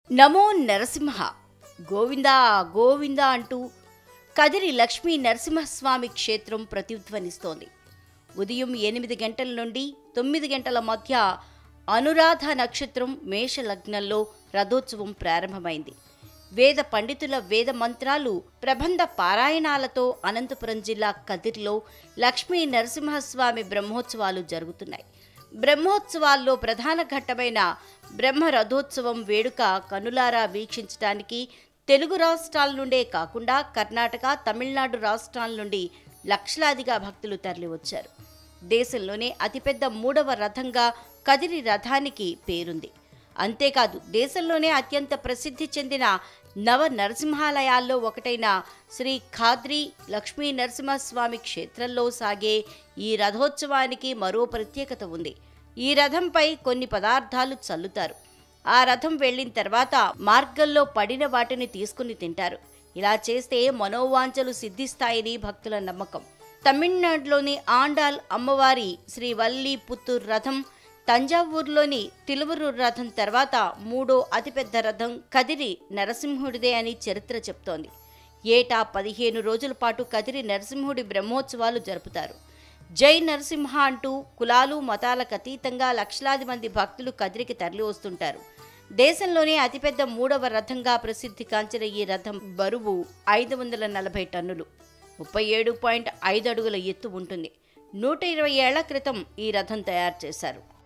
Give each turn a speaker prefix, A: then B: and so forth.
A: నమో నరసింహ గోవిందా గోవిందా అంటూ కదిరి లక్ష్మీ నరసింహస్వామి క్షేత్రం ప్రతిధ్వనిస్తోంది ఉదయం ఎనిమిది గంటల నుండి తొమ్మిది గంటల మధ్య అనురాధ నక్షత్రం మేష లగ్నంలో రథోత్సవం ప్రారంభమైంది వేద పండితుల వేద మంత్రాలు ప్రబంధ పారాయణాలతో అనంతపురం జిల్లా కదిరిలో లక్ష్మీ నరసింహస్వామి బ్రహ్మోత్సవాలు జరుగుతున్నాయి బ్రహ్మోత్సవాల్లో ప్రధాన ఘట్టమైన బ్రహ్మ రథోత్సవం వేడుక కనులారా వీక్షించడానికి తెలుగు రాష్ట్రాల నుండే కాకుండా కర్ణాటక తమిళనాడు రాష్ట్రాల నుండి లక్షలాదిగా భక్తులు తరలివచ్చారు దేశంలోనే అతిపెద్ద మూడవ రథంగా కదిరి రథానికి పేరుంది అంతేకాదు దేశంలోనే అత్యంత ప్రసిద్ధి చెందిన నవ నరసింహాలయాల్లో ఒకటైన శ్రీ ఖాద్రి లక్ష్మీ నరసింహస్వామి క్షేత్రంలో సాగే ఈ రథోత్సవానికి మరో ప్రత్యేకత ఉంది ఈ రథంపై కొన్ని పదార్థాలు చల్లుతారు ఆ రథం వెళ్ళిన తర్వాత మార్గంలో పడిన వాటిని తీసుకుని తింటారు ఇలా చేస్తే మనోవాంఛలు సిద్ధిస్తాయని భక్తుల నమ్మకం తమిళనాడులోని ఆండాల్ అమ్మవారి శ్రీ వల్లి పుత్తూర్ రథం తంజావూరులోని తిలువరూరు రథం తర్వాత మూడో అతిపెద్ద రథం కదిరి నరసింహుడిదే అని చరిత్ర చెప్తోంది ఏటా పదిహేను రోజుల పాటు కదిరి నరసింహుడి బ్రహ్మోత్సవాలు జరుపుతారు జై నరసింహ అంటూ కులాలు మతాలకు అతీతంగా లక్షలాది మంది భక్తులు కదిరికి తరలి వస్తుంటారు దేశంలోనే అతిపెద్ద మూడవ రథంగా ప్రసిద్ధి కాంచిన ఈ రథం బరువు ఐదు వందల నలభై టన్నులు ముప్పై ఏడు పాయింట్ ఐదు అడుగుల ఎత్తు ఉంటుంది నూట ఇరవై ఏళ్ల క్రితం ఈ రథం తయారు చేశారు